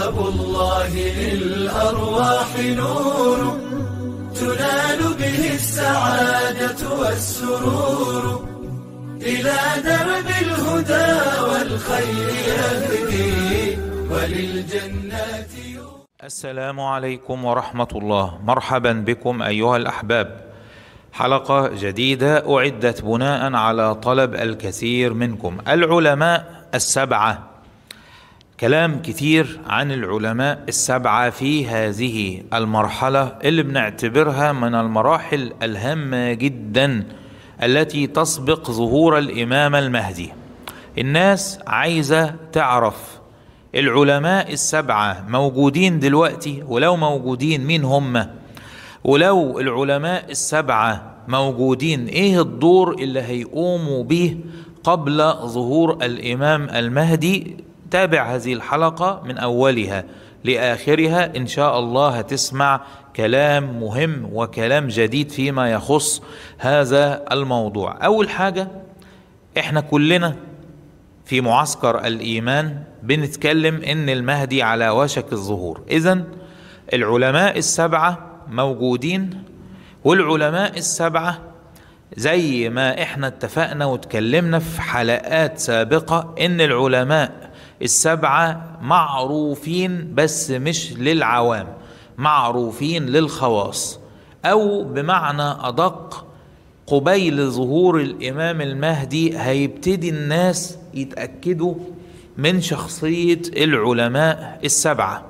كتاب الله للأرواح نور تنال به السعادة والسرور إلى درب الهدى والخير يهدي وللجنات السلام عليكم ورحمة الله مرحبا بكم أيها الأحباب حلقة جديدة أعدت بناء على طلب الكثير منكم العلماء السبعة كلام كتير عن العلماء السبعة في هذه المرحلة اللي بنعتبرها من المراحل الهامة جدا التي تسبق ظهور الإمام المهدي الناس عايزة تعرف العلماء السبعة موجودين دلوقتي ولو موجودين مين هم ولو العلماء السبعة موجودين ايه الدور اللي هيقوموا به قبل ظهور الإمام المهدي تابع هذه الحلقة من أولها لآخرها إن شاء الله هتسمع كلام مهم وكلام جديد فيما يخص هذا الموضوع أول حاجة إحنا كلنا في معسكر الإيمان بنتكلم إن المهدي على وشك الظهور إذا العلماء السبعة موجودين والعلماء السبعة زي ما احنا اتفقنا واتكلمنا في حلقات سابقة ان العلماء السبعة معروفين بس مش للعوام معروفين للخواص او بمعنى ادق قبيل ظهور الامام المهدي هيبتدي الناس يتاكدوا من شخصيه العلماء السبعه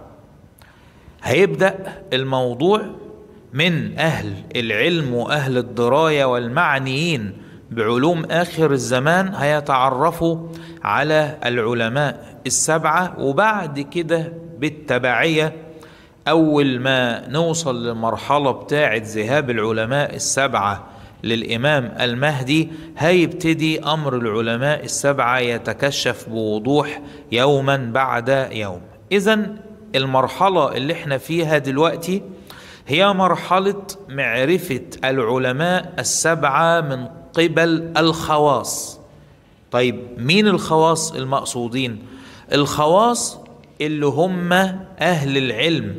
هيبدا الموضوع من اهل العلم واهل الدرايه والمعنيين بعلوم اخر الزمان هيتعرفوا على العلماء السبعه وبعد كده بالتبعيه اول ما نوصل للمرحله بتاعه ذهاب العلماء السبعه للامام المهدي هيبتدي امر العلماء السبعه يتكشف بوضوح يوما بعد يوم اذا المرحله اللي احنا فيها دلوقتي هي مرحله معرفه العلماء السبعه من قبل الخواص طيب مين الخواص المقصودين الخواص اللي هم اهل العلم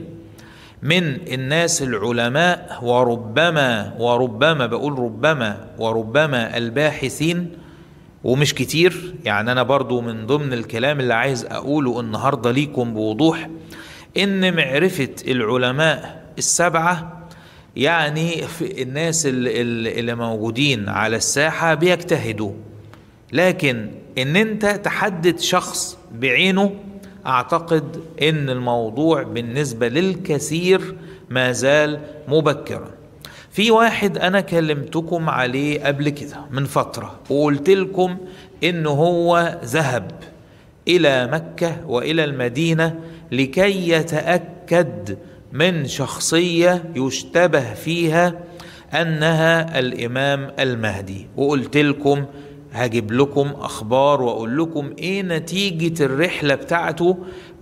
من الناس العلماء وربما وربما بقول ربما وربما الباحثين ومش كتير يعني انا برضو من ضمن الكلام اللي عايز اقوله النهارده ليكم بوضوح ان معرفه العلماء السبعه يعني في الناس اللي, اللي موجودين على الساحه بيجتهدوا لكن ان انت تحدد شخص بعينه اعتقد ان الموضوع بالنسبه للكثير ما زال مبكرا في واحد انا كلمتكم عليه قبل كده من فتره وقلت لكم ان هو ذهب الى مكه والى المدينه لكي يتاكد من شخصيه يشتبه فيها انها الامام المهدي وقلت لكم هجيب لكم اخبار واقول لكم ايه نتيجه الرحله بتاعته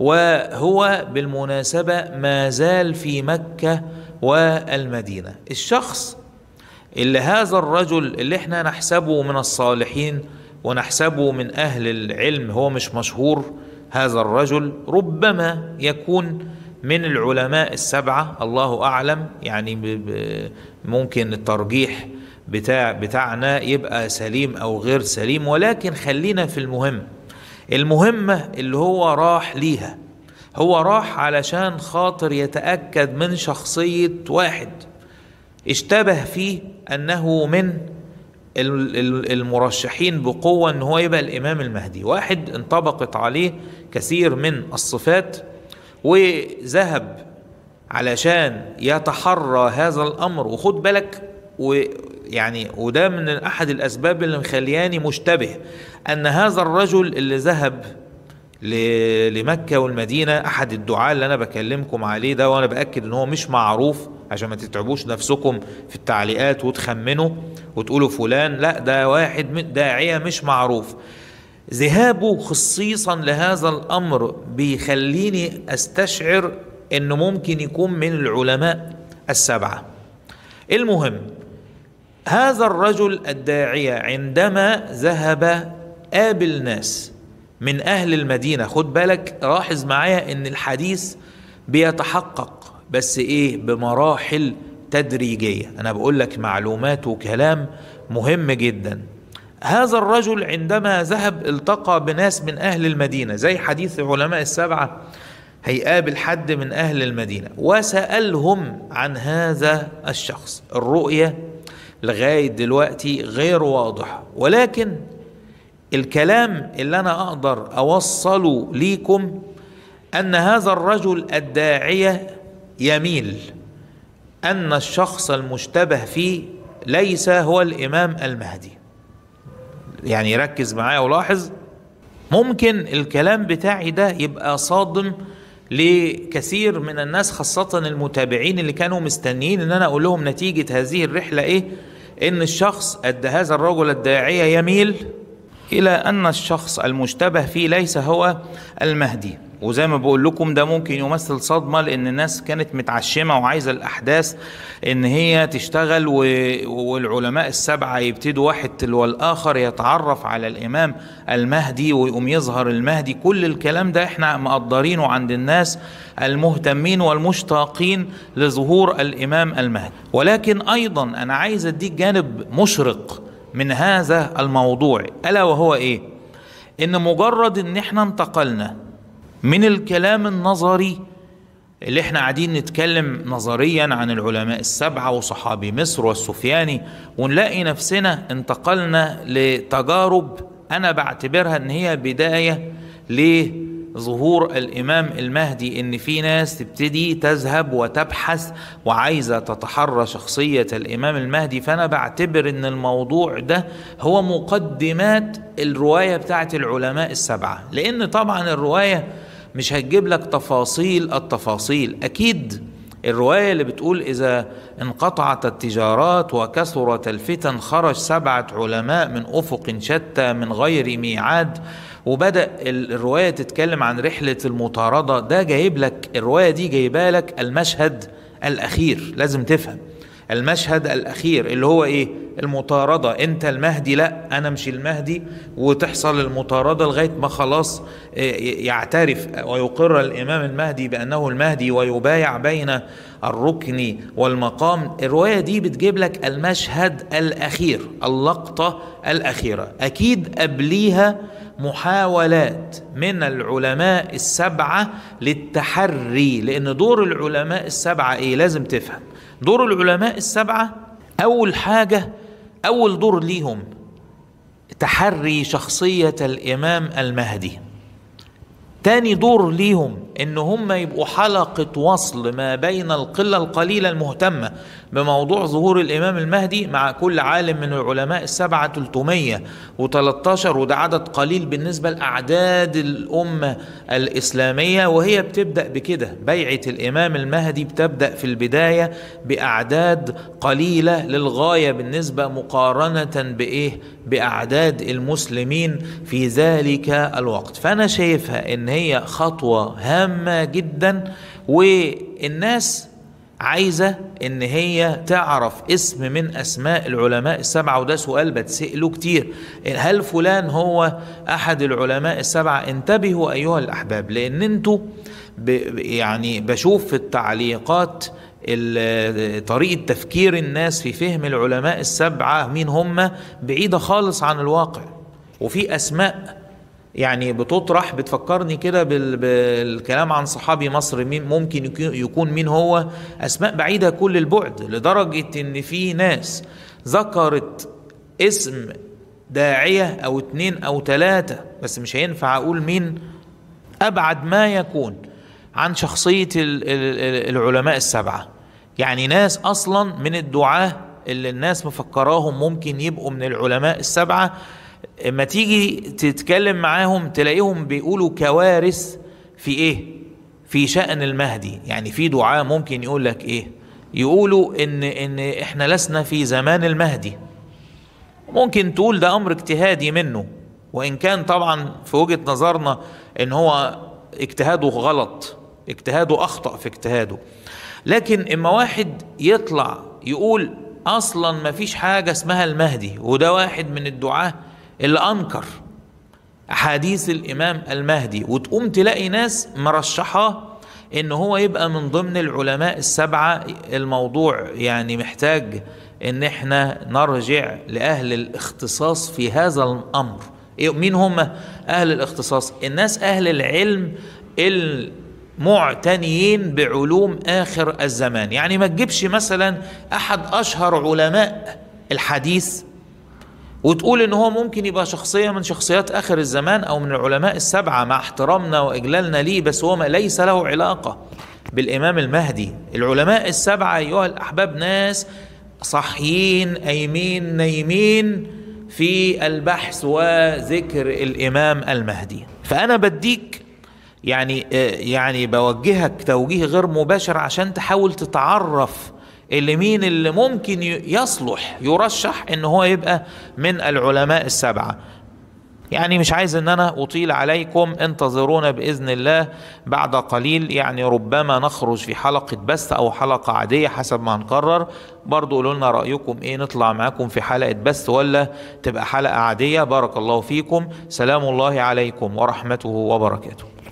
وهو بالمناسبه ما زال في مكه والمدينه الشخص اللي هذا الرجل اللي احنا نحسبه من الصالحين ونحسبه من اهل العلم هو مش مشهور هذا الرجل ربما يكون من العلماء السبعه الله اعلم يعني ممكن الترجيح بتاع بتاعنا يبقى سليم او غير سليم ولكن خلينا في المهم المهمة اللي هو راح ليها هو راح علشان خاطر يتأكد من شخصية واحد اشتبه فيه أنه من المرشحين بقوة أن هو يبقى الإمام المهدي واحد انطبقت عليه كثير من الصفات وذهب علشان يتحرى هذا الأمر وخد بالك ويعني وده من احد الاسباب اللي مخلياني مشتبه ان هذا الرجل اللي ذهب لمكة والمدينة أحد الدعاة اللي أنا بكلمكم عليه ده وأنا بأكد إن هو مش معروف عشان ما تتعبوش نفسكم في التعليقات وتخمنوا وتقولوا فلان لا ده واحد من داعية مش معروف ذهابه خصيصا لهذا الأمر بيخليني أستشعر إنه ممكن يكون من العلماء السبعة المهم هذا الرجل الداعية عندما ذهب قابل ناس من أهل المدينة خد بالك لاحظ معايا إن الحديث بيتحقق بس إيه بمراحل تدريجية أنا بقول لك معلومات وكلام مهم جدا هذا الرجل عندما ذهب التقى بناس من أهل المدينة زي حديث علماء السبعة هيقابل حد من أهل المدينة وسألهم عن هذا الشخص الرؤية لغاية دلوقتي غير واضحة ولكن الكلام اللي أنا أقدر أوصله ليكم أن هذا الرجل الداعية يميل أن الشخص المشتبه فيه ليس هو الإمام المهدي يعني ركز معايا ولاحظ ممكن الكلام بتاعي ده يبقى صادم لكثير من الناس خاصة المتابعين اللي كانوا مستنيين ان انا اقول لهم نتيجة هذه الرحلة ايه ان الشخص قد هذا الرجل الداعية يميل الى ان الشخص المشتبه فيه ليس هو المهدي وزي ما بقول لكم ده ممكن يمثل صدمة لأن الناس كانت متعشمة وعايزة الأحداث إن هي تشتغل و... والعلماء السبعة يبتدوا واحد تلو الآخر يتعرف على الإمام المهدي ويقوم يظهر المهدي كل الكلام ده إحنا مقدرينه عند الناس المهتمين والمشتاقين لظهور الإمام المهدي ولكن أيضا أنا عايز أديك جانب مشرق من هذا الموضوع ألا وهو إيه؟ إن مجرد إن إحنا انتقلنا من الكلام النظري اللي احنا قاعدين نتكلم نظريا عن العلماء السبعة وصحابي مصر والسفياني ونلاقي نفسنا انتقلنا لتجارب انا بعتبرها ان هي بداية لظهور الامام المهدي ان في ناس تبتدي تذهب وتبحث وعايزة تتحرى شخصية الامام المهدي فانا بعتبر ان الموضوع ده هو مقدمات الرواية بتاعت العلماء السبعة لان طبعا الرواية مش هتجيب لك تفاصيل التفاصيل اكيد الروايه اللي بتقول اذا انقطعت التجارات وكثرت الفتن خرج سبعه علماء من افق شتى من غير ميعاد وبدا الروايه تتكلم عن رحله المطارده ده جايب لك الروايه دي جايبه لك المشهد الاخير لازم تفهم المشهد الاخير اللي هو ايه المطارده انت المهدي لا انا مش المهدي وتحصل المطارده لغايه ما خلاص يعترف ويقر الامام المهدي بانه المهدي ويبايع بين الركن والمقام الروايه دي بتجيب لك المشهد الاخير اللقطه الاخيره اكيد قبليها محاولات من العلماء السبعه للتحري لان دور العلماء السبعه ايه لازم تفهم دور العلماء السبعه اول حاجه اول دور ليهم تحري شخصيه الامام المهدي تاني دور ليهم ان هم يبقوا حلقة وصل ما بين القلة القليلة المهتمة بموضوع ظهور الامام المهدي مع كل عالم من العلماء السبعة 313 وده عدد قليل بالنسبة لأعداد الأمة الإسلامية وهي بتبدأ بكده بيعة الإمام المهدي بتبدأ في البداية بأعداد قليلة للغاية بالنسبة مقارنة بإيه بأعداد المسلمين في ذلك الوقت فأنا شايفها إن هي خطوة هامة جدا والناس عايزة ان هي تعرف اسم من اسماء العلماء السبعة وده سؤال بتسأله كتير هل فلان هو احد العلماء السبعة انتبهوا ايها الاحباب لان انتوا يعني بشوف في التعليقات طريقة تفكير الناس في فهم العلماء السبعة مين هم بعيدة خالص عن الواقع وفي اسماء يعني بتطرح بتفكرني كده بالكلام عن صحابي مصر مين ممكن يكون مين هو اسماء بعيده كل البعد لدرجه ان في ناس ذكرت اسم داعيه او اتنين او تلاته بس مش هينفع اقول مين ابعد ما يكون عن شخصيه العلماء السبعه يعني ناس اصلا من الدعاه اللي الناس مفكراهم ممكن يبقوا من العلماء السبعه اما تيجي تتكلم معاهم تلاقيهم بيقولوا كوارث في ايه في شأن المهدي يعني في دعاء ممكن يقول لك ايه يقولوا ان ان احنا لسنا في زمان المهدي ممكن تقول ده امر اجتهادي منه وان كان طبعا في وجهة نظرنا ان هو اجتهاده غلط اجتهاده اخطأ في اجتهاده لكن اما واحد يطلع يقول اصلا ما فيش حاجة اسمها المهدي وده واحد من الدعاه اللي انكر احاديث الامام المهدي وتقوم تلاقي ناس مرشحاه ان هو يبقى من ضمن العلماء السبعه الموضوع يعني محتاج ان احنا نرجع لاهل الاختصاص في هذا الامر مين هم اهل الاختصاص الناس اهل العلم المعتنيين بعلوم اخر الزمان يعني ما تجيبش مثلا احد اشهر علماء الحديث وتقول ان هو ممكن يبقى شخصيه من شخصيات اخر الزمان او من العلماء السبعه مع احترامنا واجلالنا ليه بس هو ما ليس له علاقه بالامام المهدي العلماء السبعه ايها الاحباب ناس صحيين ايمين نايمين في البحث وذكر الامام المهدي فانا بديك يعني يعني بوجهك توجيه غير مباشر عشان تحاول تتعرف اللي مين اللي ممكن يصلح يرشح ان هو يبقى من العلماء السبعه يعني مش عايز ان انا اطيل عليكم انتظرونا باذن الله بعد قليل يعني ربما نخرج في حلقه بث او حلقه عاديه حسب ما هنقرر برضو قولوا لنا رايكم ايه نطلع معاكم في حلقه بث ولا تبقى حلقه عاديه بارك الله فيكم سلام الله عليكم ورحمته وبركاته